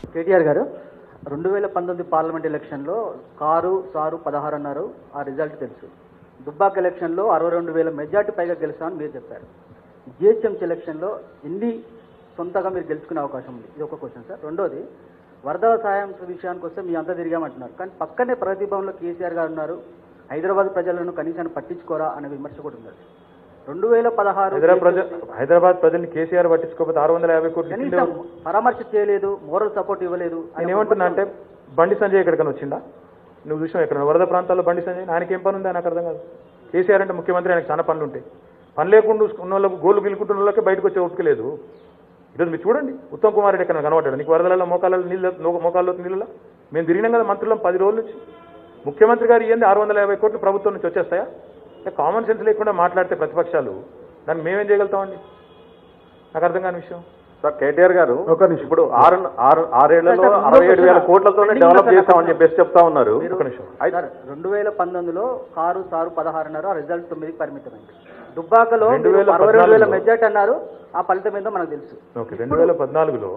కేటీఆర్ గారు రెండు వేల పంతొమ్మిది పార్లమెంట్ ఎలక్షన్లో కారు సారు పదహారు అన్నారు ఆ రిజల్ట్ తెలుసు దుబ్బాక్ ఎలక్షన్లో అరవై రెండు వేల మెజార్టీ పైగా గెలుస్తామని మీరు చెప్పారు జిహెచ్ఎంసీ ఎలక్షన్లో ఎన్ని సొంతగా మీరు గెలుచుకునే అవకాశం ఉంది ఇది ఒక క్వశ్చన్ సార్ రెండోది వరద సాయం విషయానికి వస్తే మీ అంతా తిరిగామంటున్నారు కానీ పక్కనే ప్రగతి భవన్లో కేసీఆర్ గారు ఉన్నారు హైదరాబాద్ ప్రజలను కనీసాన్ని పట్టించుకోరా అనే విమర్శ కూడా ఉంది రెండు వేల పదహారు హైదరాబాద్ ప్రజ హైదరాబాద్ ప్రజల్ని కేసీఆర్ పట్టించుకోకపోతే ఆరు వందల యాభై కోట్లు ఇచ్చిండే కనీసం పరామర్శ చేయలేదు మోరల్ సపోర్ట్ ఇవ్వలేదు అనే నేను ఏమంటున్నా అంటే బండి సంజయ్ ఎక్కడికైనా వచ్చిండా నువ్వు చూసావు ఎక్కడ వరద ప్రాంతాల్లో బండి సంజయ్ ఆయనకి ఏం పని ఉంది నాకు అర్థం కాదు కేసీఆర్ అంటే ముఖ్యమంత్రి ఆయనకు చాలా పనులు ఉంటాయి పని లేకుండా ఉన్న వాళ్ళకు గోలు గిలుకుంటున్న వాళ్ళకే బయటకు వచ్చే ఓపిక లేదు ఈరోజు మీరు చూడండి ఉత్తమ్ కుమార్ రెడ్డి ఎక్కడ కనబడ్డాడు నీకు వరదలలో మోకాలలో నీళ్ళు నో- మోకాల్లో నీళ్ళలో మేము తిరిగినాం కదా మంత్రులం పది రోజుల నుంచి ముఖ్యమంత్రి గారు ఏంది ఆరు వందల యాభై కోట్లు ప్రభుత్వం నుంచి వచ్చేస్తాయా అంటే కామన్ సెన్స్ లేకుండా మాట్లాడితే ప్రతిపక్షాలు దాన్ని మేమేం చేయగలుగుతామండి నాకు అర్థం కాని విషయం సార్ కేటీఆర్ గారు ఒక నిమిషం. ఇప్పుడు ఆరు ఆరు ఆరేళ్లలో సార్, సార్, అరవై ఏడు వేల ఇంకో కోట్లతోనే క్వశ్చన్ డెవలప్ పెండింగ్ చేస్తామని సార్, చెప్పేసి చెప్తా ఉన్నారు మీరు- ఒక నిమిషం. సార్ రెండు వేల పంతొమ్మిదిలో కారు సారు పదహారు అన్నారు ఆ రిజల్ట్ తొమ్మిదికి పరిమితమైంది దుబ్బాకలో రెండు వేల అరవై రెండు వేల పద్నాలుగులో- మెజార్టీ అన్నారు ఆ ఫలితం ఏందో మనకు తెలుసు ఓకే రెండు వేల పద్నాలుగులో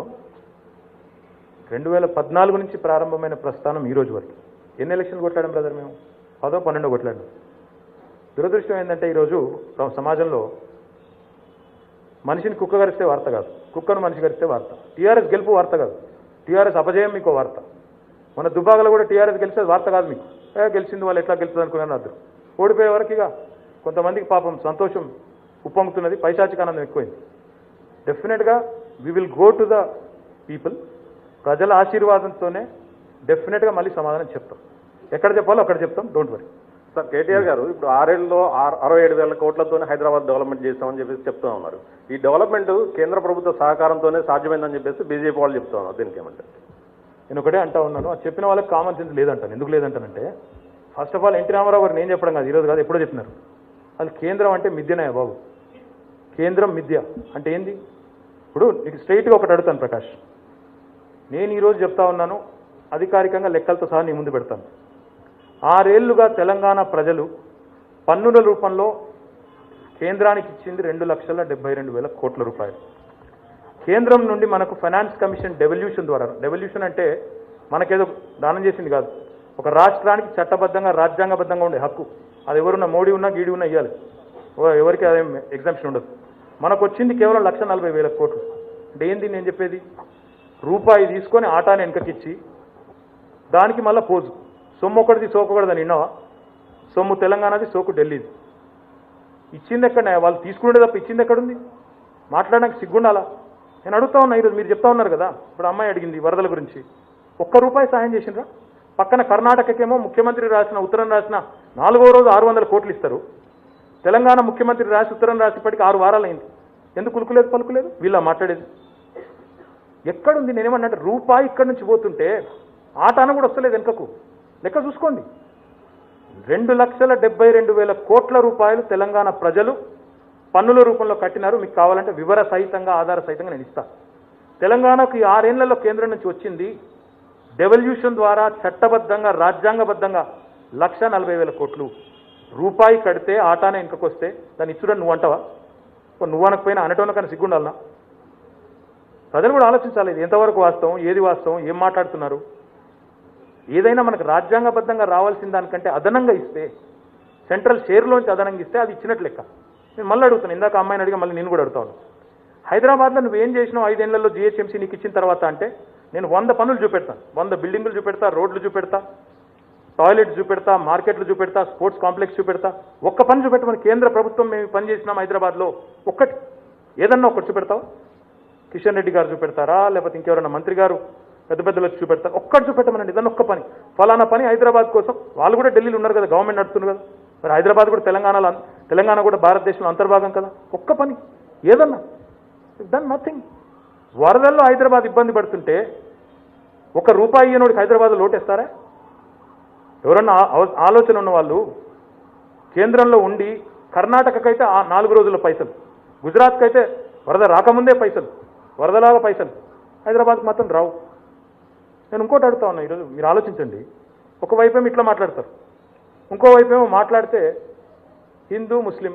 రెండు వేల పద్నాలుగు నుంచి ప్రారంభమైన ప్రస్థానం ఈ రోజు వరకు ఎన్ని ఎలక్షన్లు కొట్లాడాం బ్రదర్ మేము పదో పన్నెండో కొట్లాడాం దురదృష్టం ఏంటంటే ఈరోజు ప్ర- సమాజంలో మనిషిని కుక్క గరిస్తే వార్త కాదు కుక్కను మనిషి గరిస్తే వార్త టీఆర్ఎస్ గెలుపు వార్త కాదు టీఆర్ఎస్ అపజయం మీకు వార్త మన దుబ్బాకలో కూడా టీఆర్ఎస్ గెలిస్తే వార్త కాదు మీకు ఏ గెలిచింది వాళ్ళు ఎట్లా గెలుస్తుంది అనుకున్నాను అర్థం ఓడిపోయే వరకు ఇక కొంతమందికి పాపం సంతోషం ఉప్పొంగుతున్నది పైశాచిక ఆనందం ఎక్కువైంది డెఫినెట్గా we will go to the people ప్రజల ఆశీర్వాదంతోనే డెఫినెట్గా మళ్ళీ సమాధానం చెప్తాం ఎక్కడ చెప్పాలో అక్కడ చెప్తాం డోంట్ వరీ సార్ కేటీఆర్ గారు ఇప్పుడు ఆరేళ్లలో ఆరు- అరవై ఏడు వేల కోట్లతోనే హైదరాబాద్ డెవలప్మెంట్ చేస్తామని చెప్పేసి చెప్తూ ఉన్నారు ఈ డెవలప్మెంట్ కేంద్ర ప్రభుత్వ సహకారంతోనే సాధ్యమైందని చెప్పేసి బీజేపీ వాళ్ళు చెప్తా ఉన్నారు దీనికి ఏమంటారు నేను ఒకటే అంటా ఉన్నాను అది చెప్పిన వాళ్ళకి కామన్ సెన్స్ లేదంటాను ఎందుకు లేదంటానంటే first of all N T Rama Rao గారు నేను చెప్పడం కాదు ఈరోజు కాదు ఎప్పుడో చెప్పినారు అసలు కేంద్రం అంటే మిథ్యనయ్య బాబు కేంద్రం మిథ్య అంటే ఏంది ఇప్పుడు నీకు స్ట్రైట్గా ఒకటి అడుగుతాను ప్రకాష్ నేను ఈరోజు చెప్తా ఉన్నాను అధికారికంగా లెక్కలతో సహా నీ ముందు పెడతాను ఆరేళ్లుగా తెలంగాణ ప్రజలు పన్నుల రూపంలో కేంద్రానికి ఇచ్చింది రెండు లక్షల డెబ్బై రెండు వేల కోట్ల రూపాయలు కేంద్రం నుండి మనకు ఫైనాన్స్ కమిషన్ డెవల్యూషన్ ద్వారా డెవల్యూషన్ అంటే మనకేదో దానం చేసింది కాదు ఒక రాష్ట్రానికి చట్టబద్ధంగా రాజ్యాంగబద్ధంగా ఉండే హక్కు అది ఎవరున్నా మోడీ ఉన్నా గీడి ఉన్నా ఇవ్వాలి ఓ- ఎవరికి అదేం ఎగ్జామ్షన్ ఉండదు మనకు వచ్చింది కేవలం లక్ష నలభై వేల కోట్లు అంటే ఏంది నేను చెప్పేది రూపాయి తీసుకొని ఆటాని వెనకకిచ్చి దానికి మళ్ళీ పోజు సొమ్ము ఒకటిది సోకు ఒకటిది అని విన్నావా సొమ్ము తెలంగాణది సోకు ఢిల్లీది ఇచ్చింది ఎక్కడ వాళ్ళు తీసుకునేది తప్ప ఇచ్చింది ఎక్కడుంది మాట్లాడడానికి సిగ్గుండాలా నేను అడుగుతా ఉన్నా ఈరోజు మీరు చెప్తా ఉన్నారు కదా ఇప్పుడు అమ్మాయి అడిగింది వరదల గురించి ఒక్క రూపాయి సాయం చేసిండ్రా పక్కన కర్ణాటకకేమో ముఖ్యమంత్రి రాసిన ఉత్తరం రాసిన నాలుగో రోజు ఆరు వందల కోట్లు ఇస్తారు తెలంగాణ ముఖ్యమంత్రి రాసి ఉత్తరం రాసేపటికి ఆరు వారాలైంది ఎందుకు కులుకులేదు పలుకులేదు వీళ్ళ మాట్లాడేది ఎక్కడుంది నేనేమన్నా రూపాయి ఇక్కడి నుంచి పోతుంటే ఆటాన కూడా వస్తలేదు వెనుకకు లెక్క చూసుకోండి రెండు లక్షల డెబ్బై రెండు వేల కోట్ల రూపాయలు తెలంగాణ ప్రజలు పన్నుల రూపంలో కట్టినారు మీకు కావాలంటే వివర సహితంగా ఆధార సహితంగా నేను ఇస్తాను తెలంగాణకు ఈ ఆరేళ్లలో కేంద్రం నుంచి వచ్చింది డెవల్యూషన్ ద్వారా చట్టబద్ధంగా రాజ్యాంగబద్ధంగా లక్ష నలభై వేల కోట్లు రూపాయి కడితే ఆటానే ఇంకొకొస్తే దాన్ని ఇచ్చుడని నువ్వు అంటావా ఓ నువ్వు అనకపోయినా అనటంలో కానీ సిగ్గుండాలనా ప్రజలు కూడా ఆలోచించాలి ఇది ఎంతవరకు వాస్తవం ఏది వాస్తవం ఏం మాట్లాడుతున్నారు ఏదైనా మనకు రాజ్యాంగబద్ధంగా రావాల్సిన దానికంటే అదనంగా ఇస్తే సెంట్రల్ షేర్లోంచి అదనంగా ఇస్తే అది ఇచ్చినట్లు లెక్క నేను మళ్ళీ అడుగుతాను ఇందాక అమ్మాయిని అడిగా మళ్ళీ నేను కూడా అడుగుతాను హైదరాబాద్లో నువ్వు ఏం చేసినావు ఐదేళ్లలో జిహెచ్ఎంసీ నీకు ఇచ్చిన తర్వాత అంటే నేను వంద పనులు చూపెడతాను వంద బిల్డింగులు చూపెడతా రోడ్లు చూపెడతా టాయిలెట్స్ చూపెడతా మార్కెట్లు చూపెడతా స్పోర్ట్స్ కాంప్లెక్స్ చూపెడతా ఒక్క పని చూపెట్టమని కేంద్ర ప్రభుత్వం మేము ఈ పని చేసినాం హైదరాబాద్లో ఒక్కటి ఏదన్నా ఒకటి చూపెడతావా కిషన్ రెడ్డి గారు చూపెడతారా లేకపోతే ఇంకెవరైనా మంత్రి గారు పెద్ద పెద్దలు వచ్చి చూపెడతారు ఒక్కటి చూపెట్టమనండి ఇదన్న ఒక్క పని ఫలానా పని హైదరాబాద్ కోసం వాళ్ళు కూడా ఢిల్లీలో ఉన్నారు కదా గవర్నమెంట్ నడుస్తున్నారు కదా మరి హైదరాబాద్ కూడా తెలంగాణలో అం- తెలంగాణ కూడా భారతదేశంలో అంతర్భాగం కదా ఒక్క పని ఏదన్నా దన్ నథింగ్ వరదల్లో హైదరాబాద్ ఇబ్బంది పడుతుంటే ఒక రూపాయి ఇయ్యనోడికి హైదరాబాద్ లోటేస్తారా ఎవరన్నా ఆ- ఆవ- ఆలోచన ఉన్న వాళ్ళు కేంద్రంలో ఉండి కర్ణాటకకైతే ఆ నాలుగు రోజుల పైసలు గుజరాత్కి అయితే వరద రాకముందే పైసలు వరదలాగా పైసలు హైదరాబాద్కి మాత్రం రావు నేను ఇంకోటి అడుగుతా ఉన్నా ఈరోజు మీరు ఆలోచించండి ఒకవైపు ఏమో ఇట్లా మాట్లాడతారు ఇంకోవైపు ఏమో మాట్లాడితే హిందూ ముస్లిం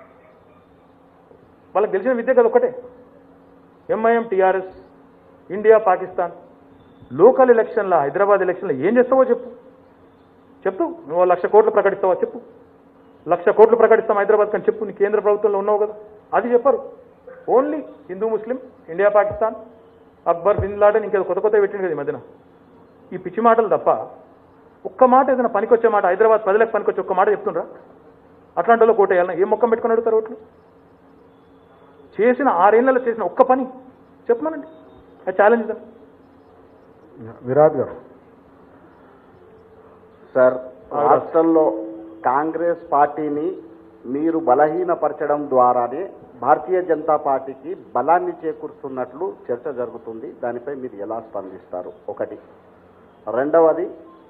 వాళ్ళకి గెలిచిన విద్య కదా ఒకటే MIM TRS India Pakistan local ఎలక్షన్లో హైదరాబాద్ ఎలక్షన్లో ఏం చేస్తావో చెప్పు చెప్తూ నువ్వు లక్ష కోట్లు ప్రకటిస్తావా చెప్పు లక్ష కోట్లు ప్రకటిస్తాం హైదరాబాద్ కానీ చెప్పు నీ కేంద్ర ప్రభుత్వంలో ఉన్నావు కదా అది చెప్పరు only Hindu Muslim India Pakistan Akbar bin Laden ఇంకా కొత్త కొత్త పెట్టింది కదా ఈ మధ్యన ఈ పిచ్చి మాటలు తప్ప ఒక్క మాట ఏదైనా పనికొచ్చే మాట హైదరాబాద్ ప్రజలకు పనికొచ్చే ఒక్క మాట చెప్తుండ్రా అట్లాంటి వాళ్ళు కోటేయాలన్నా ఏం మొక్కం పెట్టుకుని అడుగుతారు ఓట్లు చేసిన ఆరేళ్లలో చేసిన ఒక్క పని చెప్పమనండి అది ఛాలెంజ్ దాన్ని విరాట్ గారు సార్ రాష్ట్రంలో కాంగ్రెస్ పార్టీని మీరు బలహీనపరచడం ద్వారానే భారతీయ జనతా పార్టీకి బలాన్ని చేకూరుస్తున్నట్లు చర్చ జరుగుతుంది దానిపై మీరు ఎలా స్పందిస్తారు ఒకటి రెండవది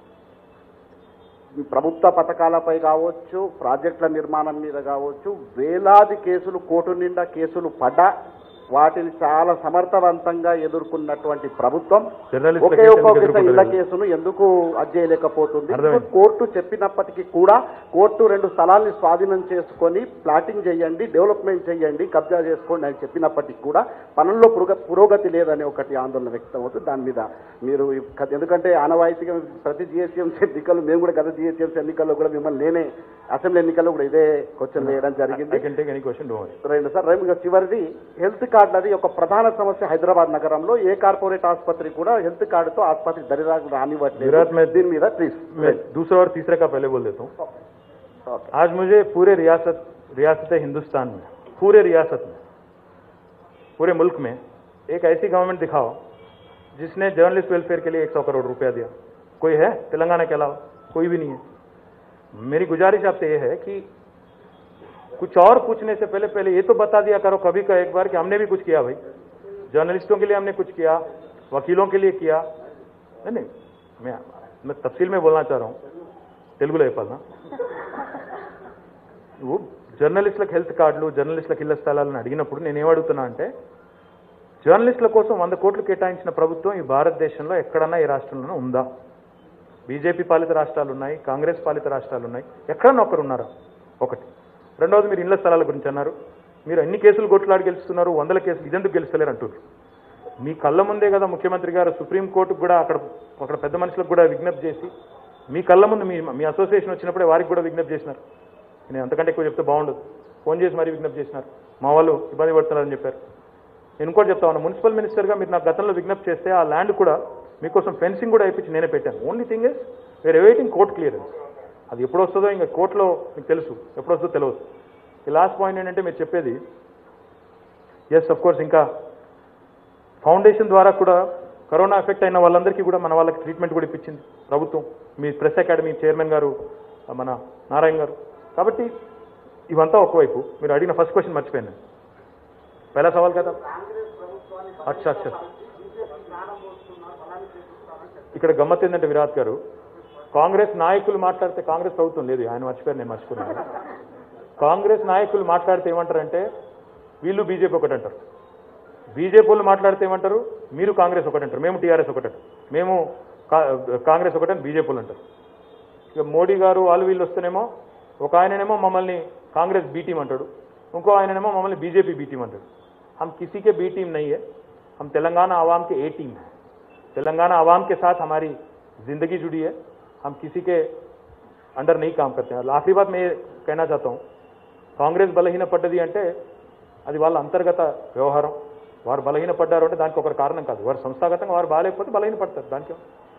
ఈ ప్రభుత్వ పథకాలపై కావచ్చు ప్రాజెక్టుల నిర్మాణం మీద కావచ్చు వేలాది కేసులు కోర్టు నిండా కేసులు పడ్డా వాటిని చాలా సమర్థవంతంగా ఎదుర్కొన్నటువంటి ప్రభుత్వం జర్నలిస్టుల ఒకే కేసు ఒక్క ఎందుకు ఇళ్ల ఎదుర్కొంటలేదు? కేసును ఎందుకు అజ్జేయలేకపోతుంది అర్థమైంది. ఇప్పుడు కోర్టు చెప్పినప్పటికీ కూడా కోర్టు రెండు స్థలాల్ని స్వాధీనం చేసుకొని ప్లాటింగ్ చేయండి డెవలప్మెంట్ చేయండి కబ్జా చేసుకోండి అని చెప్పినప్పటికీ కూడా పనుల్లో పురోగ- పురోగతి లేదనే ఒకటి ఆందోళన వ్యక్తం అవుతుంది దాని మీద మీరు ఈ కథ- ఎందుకంటే ఆనవాయితీగా ప్రతి జిహెచ్ఎంసీ ఎన్నికలు మేము కూడా గత జిహెచ్ఎంసీ ఎన్నికల్లో కూడా మిమ్మల్ని నేనే అసెంబ్లీ ఎన్నికల్లో కూడా ఇదే క్వశ్చన్ వేయడం ఐ జరిగింది కెన్ టేక్ ఎనీ క్వశ్చన్ డో రెండు సార్ రేపు ఇక చివరిది హెల్త్ కార్డు అది ఒక ప్రధాన సమస్య హైదరాబాద్ నగరంలో ఏ కార్పొరేట్ ఆసుపత్రి కూడా హెల్త్ కార్డుతో ఆసుపత్రి దరిదాకు విరాట్ రానివ్వట్లేదు మే- దీని మీద ప్లీజ్ मैं दूसरा और तीसरे का पहले बोल देता हूँ आज मुझे पूरे रियासत रियासत हिंदुस्तान में पूरे रियासत में पूरे मुल्क में एक ऐसी गवर्नमेंट दिखाओ जिसने जर्नलिस्ट वेलफेयर के लिए 100 करोड़ रुपया दिया कोई है तेलंगाना के अलावा कोई भी नहीं है मेरी गुजारिश आपसे ये है कि कुछ और पूछने से पहले पहले ये तो बता दिया करो कभी का एक बार कि हमने भी कुछ किया भाई जर्नलिस्टों के लिए हमने कुछ किया वकीलों के लिए किया नहीं नहीं मैं मैं तफसील में बोलना चाह रहा हूँ తెలుగులో చెప్పాలనా నువ్వు జర్నలిస్టులకు హెల్త్ కార్డులు జర్నలిస్టులకు ఇళ్ల స్థలాలను అడిగినప్పుడు నేను ఏమడుగుతున్నా అంటే జర్నలిస్టుల కోసం వంద కోట్లు కేటాయించిన ప్రభుత్వం ఈ భారతదేశంలో ఎక్కడన్నా ఈ రాష్ట్రంలోనే ఉందా బీజేపీ పాలిత రాష్ట్రాలు ఉన్నాయి కాంగ్రెస్ పాలిత రాష్ట్రాలు ఉన్నాయి ఎక్కడన్నా ఒకరు ఉన్నారా ఒకటి రెండవది మీరు ఇళ్ల స్థలాల గురించి అన్నారు మీరు ఎన్ని కేసులు కొట్లాడి గెలుస్తున్నారు వందల కేసులు ఇదెందుకు గెలుస్తలేరు అంటున్నారు మీ కళ్ళ ముందే కదా ముఖ్యమంత్రి గారు సుప్రీంకోర్టుకు కూడా అక్కడ అక్కడ పెద్ద మనుషులకు కూడా విజ్ఞప్తి చేసి మీ కళ్ళ ముందు మీ మీ అసోసియేషన్ వచ్చినప్పుడే వారికి కూడా విజ్ఞప్తి చేసినారు నేను అంతకంటే ఎక్కువ చెప్తే బాగుండదు ఫోన్ చేసి మరీ విజ్ఞప్తి చేసినారు మా వాళ్ళు ఇబ్బంది పడుతున్నారని చెప్పారు నేను ఇంకోటి చెప్తా ఉన్నా మున్సిపల్ మినిస్టర్గా మీరు నాకు గతంలో విజ్ఞప్తి చేస్తే ఆ ల్యాండ్ కూడా మీకోసం ఫెన్సింగ్ కూడా అయిపించి నేనే పెట్టాను only thing is we're awaiting court clearance అది ఎప్పుడు వస్తుందో ఇంకా కోర్టులో మీకు తెలుసు ఎప్పుడు వస్తుందో తెలియదు ఈ లాస్ట్ పాయింట్ ఏంటంటే మీరు చెప్పేది ఎస్ అఫ్ కోర్స్ ఇంకా ఫౌండేషన్ ద్వారా కూడా కరోనా ఎఫెక్ట్ అయిన వాళ్ళందరికీ కూడా మన వాళ్ళకి ట్రీట్మెంట్ కూడా ఇప్పించింది ప్రభుత్వం మీ ప్రెస్ అకాడమీ చైర్మన్ గారు మన నారాయణ గారు కాబట్టి ఇవంతా ఒకవైపు మీరు అడిగిన ఫస్ట్ క్వశ్చన్ మర్చిపోయాను నేను. పहला సవాల్ కదా అచ్చా అచ్చా ఇక్కడ గమ్మత్ ఏంటంటే విరాట్ గారు కాంగ్రెస్ నాయకులు మాట్లాడితే కాంగ్రెస్ ప్రభుత్వం లేదు ఆయన మర్చిపోయారు నేను మర్చిపోయాను కాంగ్రెస్ నాయకులు మాట్లాడితే ఏమంటారంటే వీళ్ళు బీజేపీ ఒకటి అంటారు బీజేపీ వాళ్ళు మాట్లాడితే ఏమంటారు మీరు కాంగ్రెస్ ఒకటి అంటారు మేము టీఆర్ఎస్ ఒకటి అంటారు మేము కా- కాంగ్రెస్ ఒకటి అని బీజేపీ వాళ్ళు అంటారు ఇక మోడీ గారు వాళ్ళు వీళ్ళు వస్తేనేమో ఒక ఆయననేమో మమ్మల్ని కాంగ్రెస్ బీ టీం అంటాడు ఇంకో ఆయననేమో మమ్మల్ని బీజేపీ బీ టీం అంటాడు हम किसी के बी टीम नहीं है हम तेलंगाना आवाम के ए टीम है तेलंगाना आवाम के साथ हमारी जिंदगी जुड़ी है हम किसी के अंडर नहीं काम करते हैं और आखिरी बात मैं ये कहना चाहता हूँ కాంగ్రెస్ బలహీనపడ్డది అంటే అది వాళ్ళ అంతర్గత వ్యవహారం వారు బలహీనపడ్డారు అంటే దానికి ఒక కారణం కాదు వారు సంస్థాగతంగా వారు బాగాలేకపోతే బలహీనపడతారు దానికి